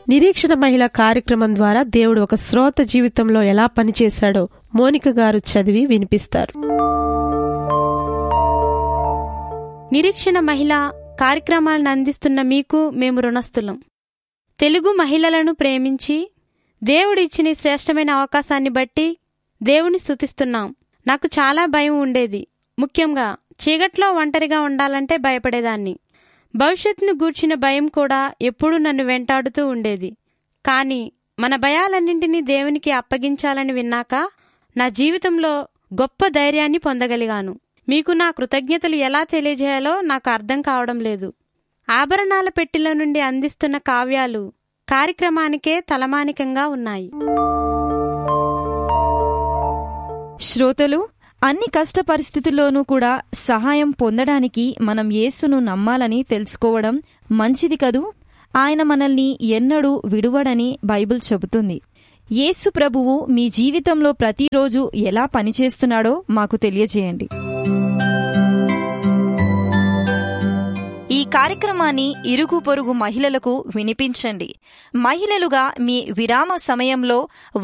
నిరీక్షణ మహిళ కార్యక్రమం ద్వారా దేవుడు ఒక శ్రోత జీవితంలో ఎలా పనిచేశాడో మోనిక గారు చదివి వినిపిస్తారు నిరీక్షణ మహిళ కార్యక్రమాలను అందిస్తున్న మీకు మేము రుణస్థులం తెలుగు మహిళలను ప్రేమించి దేవుడిచ్చిన ఈ శ్రేష్టమైన అవకాశాన్ని బట్టి దేవుని స్తుతిస్తున్నాం నాకు చాలా భయం ఉండేది ముఖ్యంగా చీకట్లో ఒంటరిగా ఉండాలంటే భయపడేదాన్ని భవిష్యత్తును గూర్చిన భయం కూడా ఎప్పుడూ నన్ను వెంటాడుతూ ఉండేది కానీ మన భయాలన్నింటినీ దేవునికి అప్పగించాలని విన్నాక నా జీవితంలో గొప్ప ధైర్యాన్ని పొందగలిగాను మీకు నా కృతజ్ఞతలు ఎలా తెలియజేయాలో నాకు అర్థం కావడం లేదు ఆభరణాల పెట్టెలో నుండి అందిస్తున్న కావ్యాలు కార్యక్రమానికే తలమానికంగా ఉన్నాయి శ్రోతలు అన్ని కష్ట పరిస్థితుల్లోనూ కూడా సహాయం పొందడానికి మనం యేసును నమ్మాలని తెలుసుకోవడం మంచిది కదూ ఆయన మనల్ని ఎన్నడూ విడువడని బైబిల్ చెబుతుంది యేసు ప్రభువు మీ జీవితంలో ప్రతిరోజు ఎలా పనిచేస్తున్నాడో మాకు తెలియజేయండి ఈ కార్యక్రమాన్ని ఇరుగు పొరుగు మహిళలకు వినిపించండి మహిళలుగా మీ విరామ సమయంలో